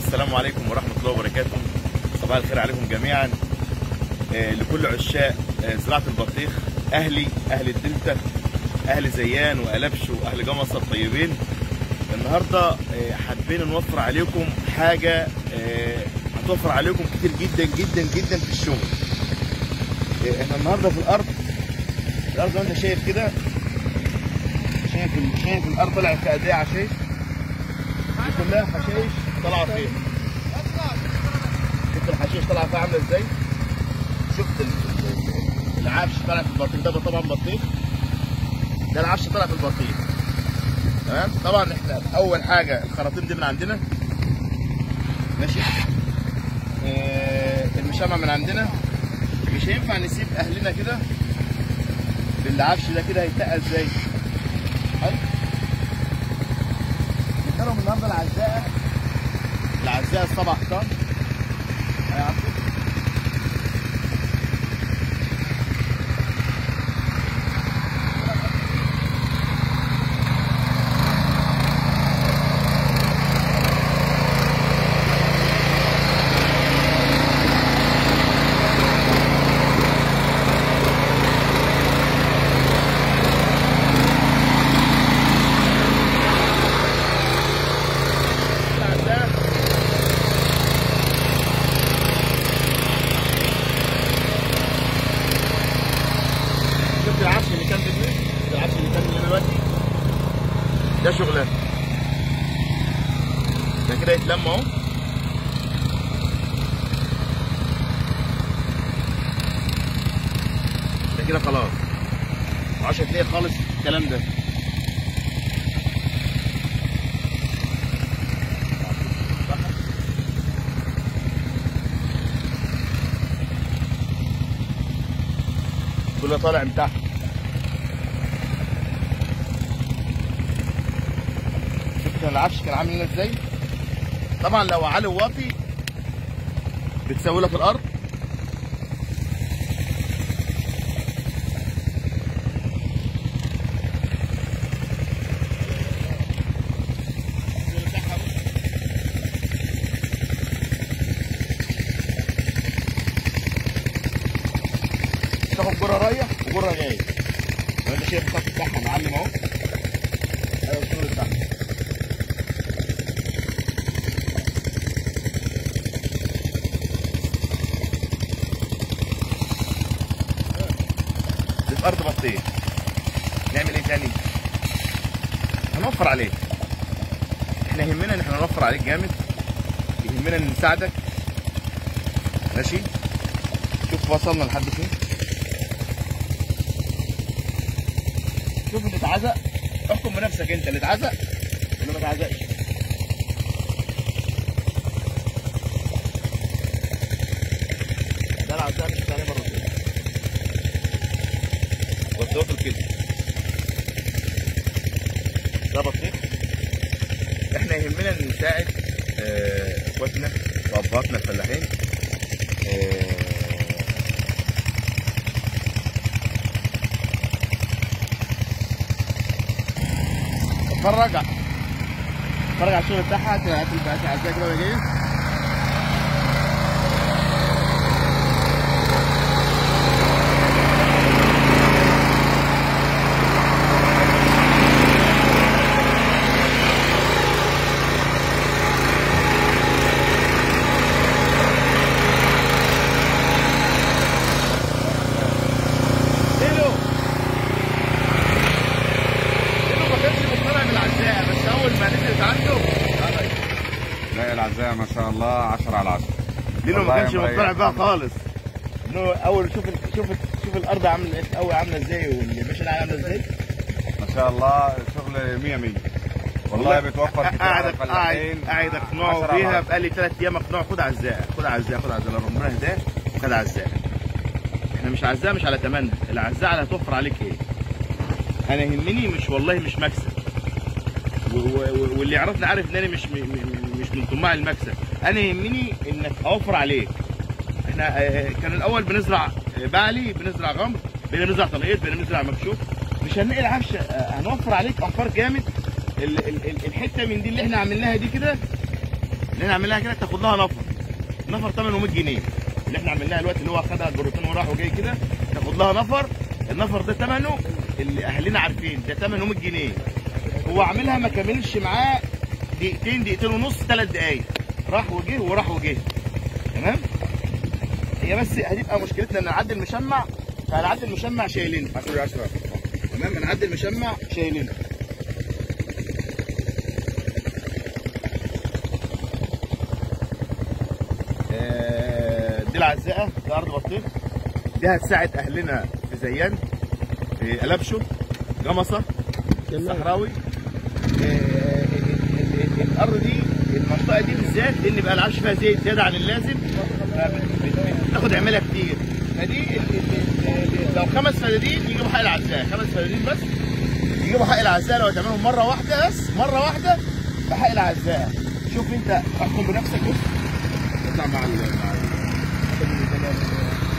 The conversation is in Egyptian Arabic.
السلام عليكم ورحمة الله وبركاته صباح الخير عليكم جميعا آه، لكل عشاق آه، زراعة البطيخ أهلي أهل الدلتا أهل زيان وألبش وأهل جمصة الطيبين النهاردة آه، حابين نوفر عليكم حاجة آه، هتوفر عليكم كتير جدا جدا جدا في الشغل آه، احنا النهاردة في الأرض الأرض زي ما أنت شايف كده شايف ال- شايف الأرض طلعت في قد إيه يا عشايش دي كلها حشائش طالعه فين شفت الحشائش طالعه فيها عامله ازاي شفت ال- ال- العفش طالع في البطيخ ده طبعا بطيخ ده العفش طالع في البطيخ تمام طبعا احنا اول حاجه الخراطيم دي من عندنا ماشي آه المشمع من عندنا مش هينفع نسيب اهلنا كده بالعفش ده كده هيتقل ازاي حلو نديلهم النهارده العزاءه العزاءه السبع حيطان هيعرفوا العزاء شفت العفش اللي كان في شفت العفش اللي كان هنا دلوقتي ده شغلانه ده كده يتلم اهو ده كده خلاص معرفش هتلاقي خالص الكلام ده كله طالع من تحت شفت كان العفش كان عامل هنا ازاي طبعا لو عالي وواطي بتسوي لك الارض تاخد جرة رايح وجرة جاي لو انت شايف الخط بتاعها معلم اهو ايوه الشغل بتاعها دي في ارض بطيخ نعمل ايه تاني؟ هنوفر عليك احنا يهمنا ان احنا نوفر عليك جامد يهمنا ان نساعدك ماشي شوف وصلنا لحد فين شوف اللي اتعزق احكم بنفسك انت اللي اتعزق واللي ما اتعزقش ده العزاء مش عليه مرتين بس واكل كده ده بطيخ احنا يهمنا ان نساعد آه، اخواتنا وابهاتنا الفلاحين آه، اتفرج اتفرج على الشغل بتاعها هات هات العزاء كده وهي جايه ليلو ليلو ما كانش مقتنع بالعزاء بس اول ما نزلت عنده لا العزاء ما شاء الله 10 على 10 ليلو ما والله كانش مريح. مقتنع بيها خالص انه اول شوف ال- شوف ال- شوف الارض عامله ايه اول عامله ازاي والمشي عامله ازاي ما شاء الله شغل 100 100 والله بتوفر كتير على قاعد قاعد الفلاحين قاعد 10 اقنعه على بيها 10. بقالي ثلاث ايام اقنعه خد عزاء خد عزاء خد عزاء لو ربنا هداه خد عزاء احنا مش عزاء مش على تمنى العزاء على هتوفر عليك ايه انا يهمني مش والله مش مكسب و- و- واللي يعرفني عارف ان انا مش م- م- مش من طماع المكسب انا يهمني انك اوفر عليك احنا آه، كان الاول بنزرع آه، بعلي بنزرع غمر بنزرع طلقيط بنزرع مكشوف مش هنلاقي العفش آه، هنوفر عليك انفار جامد ال- ال- ال- الحته من دي اللي احنا عملناها دي كده اللي احنا عملناها كده تاخد لها نفر نفر ثمنه 100 جنيه اللي احنا عملناها دلوقتي اللي هو خدها جروتين وراح وجاي كده تاخد لها نفر النفر ده ثمنه اللي اهلنا عارفين ده ثمنه 100 جنيه هو عاملها ما كملش معاه دقيقتين دقيقتين ونص ثلاث دقايق راح وجه وراح وجه تمام هي بس هتبقى مشكلتنا ان نعدي المشمع فهنعدي المشمع شايلين 10 10 تمام هنعدي المشمع شايلين آه، دي العزاءه ده ارض بطيخ دي هتساعد اهلنا في زيان في قلبشو جمصه الصحراوي آه، الارض دي المنطقه دي بالذات لان بقى العيش فيها زيت زياده عن اللازم بتاخد عماله كتير فدي ال- ال- ال- لو خمس فدادين يجيبوا حق العزاء خمس فدادين بس يجيبوا حق العزاء لو تعملهم مره واحده بس مره واحده بحق العزاء شوف انت احكم بنفسك بص اطلع مع ال مع ال-